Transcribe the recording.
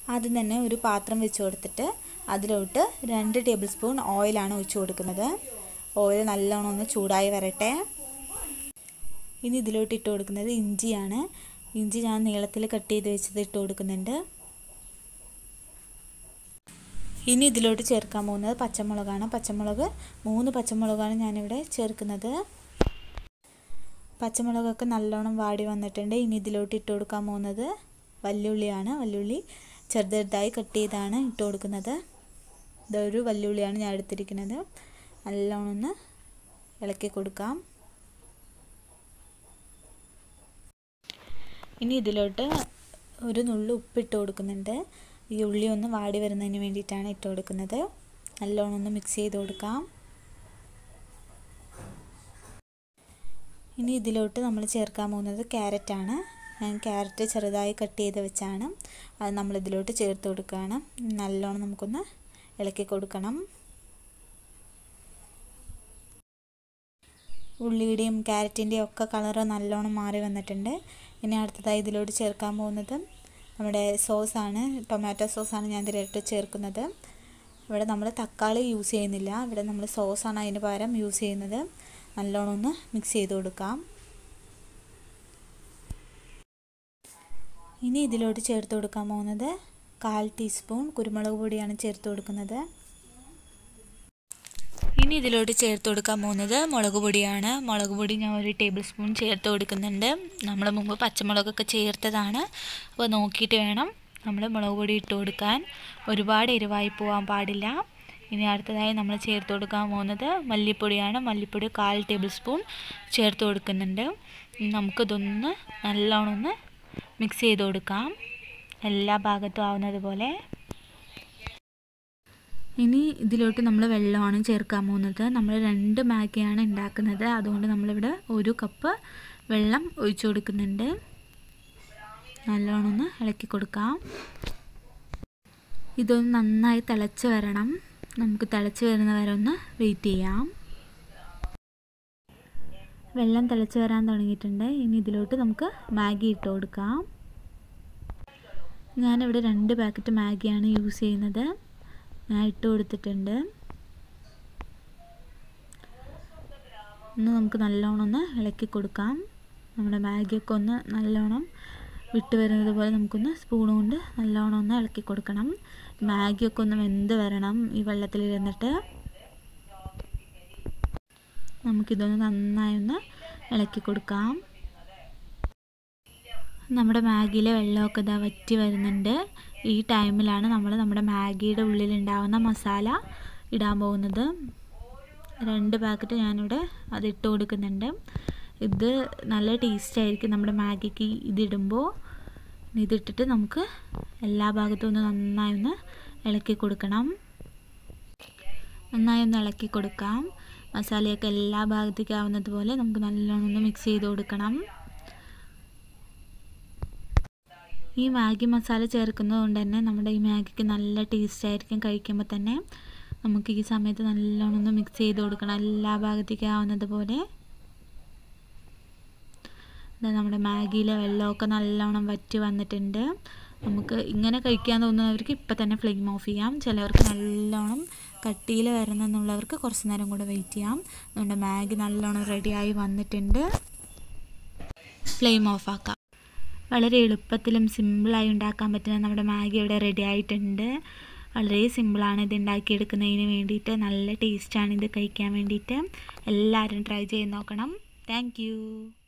ആദ്യം തന്നെ ഒരു പാത്രം വെച്ച് കൊടുത്തിട്ട് അതിലോട്ട് രണ്ട് ടേബിൾ സ്പൂൺ ഓയിലാണ് ഒഴിച്ച് കൊടുക്കുന്നത് ഓയിൽ നല്ലോണം ഒന്ന് ചൂടായി വരട്ടെ ഇനി ഇതിലോട്ട് ഇട്ട് കൊടുക്കുന്നത് ഇഞ്ചിയാണ് ഇഞ്ചി ഞാൻ നീളത്തിൽ കട്ട് ചെയ്ത് വെച്ചത് ഇട്ട് കൊടുക്കുന്നുണ്ട് ഇനി ഇതിലോട്ട് ചേർക്കാൻ പോകുന്നത് പച്ചമുളകാണ് പച്ചമുളക് മൂന്ന് പച്ചമുളകാണ് ഞാനിവിടെ ചേർക്കുന്നത് പച്ചമുളകൊക്കെ നല്ലോണം വാടി വന്നിട്ടുണ്ട് ഇനി ഇതിലോട്ട് ഇട്ട് കൊടുക്കാൻ പോകുന്നത് വല്യുള്ളിയാണ് വല്യുള്ളി ചെറുത് ചെറുതായി കട്ട് ചെയ്താണ് ഇട്ട് കൊടുക്കുന്നത് ഇതൊരു വല്യുള്ളിയാണ് ഞാൻ എടുത്തിരിക്കുന്നത് നല്ലോണം ഒന്ന് ഇളക്കി കൊടുക്കാം ഇനി ഇതിലോട്ട് ഒരു നുള്ളു ഉപ്പിട്ട് കൊടുക്കുന്നുണ്ട് ഈ ഉള്ളി ഒന്ന് വാടി വരുന്നതിന് വേണ്ടിയിട്ടാണ് ഇട്ട് കൊടുക്കുന്നത് നല്ലോണം ഒന്ന് മിക്സ് ചെയ്ത് കൊടുക്കാം ഇനി ഇതിലോട്ട് നമ്മൾ ചേർക്കാൻ പോകുന്നത് ക്യാരറ്റാണ് ഞാൻ ക്യാരറ്റ് ചെറുതായി കട്ട് ചെയ്ത് വെച്ചാണ് അത് നമ്മൾ ഇതിലോട്ട് ചേർത്ത് കൊടുക്കുകയാണ് നല്ലോണം നമുക്കൊന്ന് ഇളക്കി കൊടുക്കണം ഉള്ളിയുടെയും ക്യാരറ്റിൻ്റെയും ഒക്കെ കളറ് നല്ലോണം മാറി വന്നിട്ടുണ്ട് ഇനി അടുത്തതായി ഇതിലോട്ട് ചേർക്കാൻ പോകുന്നത് നമ്മുടെ സോസാണ് ടൊമാറ്റോ സോസാണ് ഞാൻ ഇതിലോട്ട് ചേർക്കുന്നത് ഇവിടെ നമ്മൾ തക്കാളി യൂസ് ചെയ്യുന്നില്ല ഇവിടെ നമ്മൾ സോസാണ് അതിന് പകരം യൂസ് ചെയ്യുന്നത് നല്ലോണം ഒന്ന് മിക്സ് ചെയ്ത് കൊടുക്കാം ഇനി ഇതിലോട്ട് ചേർത്ത് കൊടുക്കാൻ പോകുന്നത് കാൽ ടീസ്പൂൺ കുരുമുളക് പൊടിയാണ് ചേർത്ത് കൊടുക്കുന്നത് ഇനി ഇതിലോട്ട് ചേർത്ത് കൊടുക്കാൻ പോകുന്നത് മുളക് പൊടിയാണ് മുളക് പൊടി ഞാൻ ഒരു ടേബിൾ സ്പൂൺ ചേർത്ത് കൊടുക്കുന്നുണ്ട് നമ്മൾ മുമ്പ് പച്ചമുളകൊക്കെ ചേർത്തതാണ് അപ്പോൾ നോക്കിയിട്ട് വേണം നമ്മൾ മുളക് പൊടി ഇട്ട് കൊടുക്കാൻ ഒരുപാട് എരിവായി പോകാൻ പാടില്ല ഇനി അടുത്തതായി നമ്മൾ ചേർത്ത് കൊടുക്കാൻ പോകുന്നത് മല്ലിപ്പൊടിയാണ് മല്ലിപ്പൊടി കാൽ ടേബിൾ സ്പൂൺ ചേർത്ത് കൊടുക്കുന്നുണ്ട് നമുക്കിതൊന്ന് നല്ലോണം ഒന്ന് മിക്സ് ചെയ്ത് കൊടുക്കാം എല്ലാ ഭാഗത്തും ആവുന്നത് പോലെ ഇനി ഇതിലോട്ട് നമ്മൾ വെള്ളമാണ് ചേർക്കാൻ പോകുന്നത് നമ്മൾ രണ്ട് മാഗിയാണ് ഉണ്ടാക്കുന്നത് അതുകൊണ്ട് നമ്മളിവിടെ ഒരു കപ്പ് വെള്ളം ഒഴിച്ചു കൊടുക്കുന്നുണ്ട് നല്ലോണം ഒന്ന് ഇളക്കി കൊടുക്കാം ഇതൊന്ന് നന്നായി തിളച്ച് വരണം നമുക്ക് തിളച്ച് വരുന്ന വരെ ഒന്ന് വെയിറ്റ് ചെയ്യാം വെള്ളം തിളച്ച് വരാൻ തുടങ്ങിയിട്ടുണ്ട് ഇനി ഇതിലോട്ട് നമുക്ക് മാഗി ഇട്ട് കൊടുക്കാം ഞാനിവിടെ രണ്ട് പാക്കറ്റ് മാഗിയാണ് യൂസ് ചെയ്യുന്നത് ഞാൻ ഇട്ട് കൊടുത്തിട്ടുണ്ട് ഒന്ന് നമുക്ക് നല്ലോണം ഒന്ന് ഇളക്കി കൊടുക്കാം നമ്മുടെ മാഗിയൊക്കെ ഒന്ന് നല്ലോണം വിട്ട് വരുന്നത് പോലെ നമുക്കൊന്ന് സ്പൂൺ കൊണ്ട് നല്ലോണം ഒന്ന് ഇളക്കി കൊടുക്കണം മാഗിയൊക്കെ ഒന്ന് വെന്ത് വരണം ഈ വെള്ളത്തിലിരുന്നിട്ട് നമുക്കിതൊന്ന് നന്നായി ഒന്ന് ഇളക്കി കൊടുക്കാം നമ്മുടെ മാഗിയിലെ വെള്ളമൊക്കെ ഇതാ വറ്റി വരുന്നുണ്ട് ഈ ടൈമിലാണ് നമ്മൾ നമ്മുടെ മാഗിയുടെ ഉള്ളിലുണ്ടാവുന്ന മസാല ഇടാൻ പോകുന്നത് രണ്ട് പാക്കറ്റ് ഞാനിവിടെ അത് ഇട്ട് കൊടുക്കുന്നുണ്ട് ഇത് നല്ല ടേസ്റ്റ് ആയിരിക്കും നമ്മുടെ മാഗിക്ക് ഇതിടുമ്പോൾ ഇതിട്ടിട്ട് നമുക്ക് എല്ലാ ഭാഗത്തും ഒന്ന് നന്നായി ഒന്ന് ഇളക്കി കൊടുക്കണം നന്നായി ഒന്ന് ഇളക്കി കൊടുക്കാം മസാലയൊക്കെ എല്ലാ ഭാഗത്തേക്കും ആവുന്നത് പോലെ നമുക്ക് നല്ലോണം ഒന്ന് മിക്സ് ചെയ്ത് കൊടുക്കണം ഈ മാഗി മസാല ചേർക്കുന്നത് കൊണ്ട് തന്നെ നമ്മുടെ ഈ മാഗിക്ക് നല്ല ടേസ്റ്റ് ആയിരിക്കും കഴിക്കുമ്പോൾ തന്നെ നമുക്ക് ഈ സമയത്ത് നല്ലോണം ഒന്ന് മിക്സ് ചെയ്ത് കൊടുക്കണം എല്ലാ ഭാഗത്തേക്കും ആവുന്നത് പോലെ നമ്മുടെ മാഗിയിലെ വെള്ളമൊക്കെ നല്ലോണം വറ്റി വന്നിട്ടുണ്ട് നമുക്ക് ഇങ്ങനെ കഴിക്കാൻ തോന്നുന്നവർക്ക് ഇപ്പം തന്നെ ഫ്ലെയിം ഓഫ് ചെയ്യാം ചിലവർക്ക് നല്ലോണം കട്ടിയിൽ വരണമെന്നുള്ളവർക്ക് കുറച്ച് നേരം കൂടെ വെയിറ്റ് ചെയ്യാം നമ്മുടെ മാഗി നല്ലോണം റെഡിയായി വന്നിട്ടുണ്ട് ഫ്ലെയിം ഓഫ് ആക്കാം വളരെ എളുപ്പത്തിലും സിമ്പിളായി ഉണ്ടാക്കാൻ പറ്റുന്ന നമ്മുടെ മാഗി ഇവിടെ റെഡി ആയിട്ടുണ്ട് വളരെ സിമ്പിളാണ് ഇത് ഉണ്ടാക്കിയെടുക്കുന്നതിന് വേണ്ടിയിട്ട് നല്ല ടേസ്റ്റാണ് ഇത് കഴിക്കാൻ വേണ്ടിയിട്ട് എല്ലാവരും ട്രൈ ചെയ്ത് നോക്കണം താങ്ക്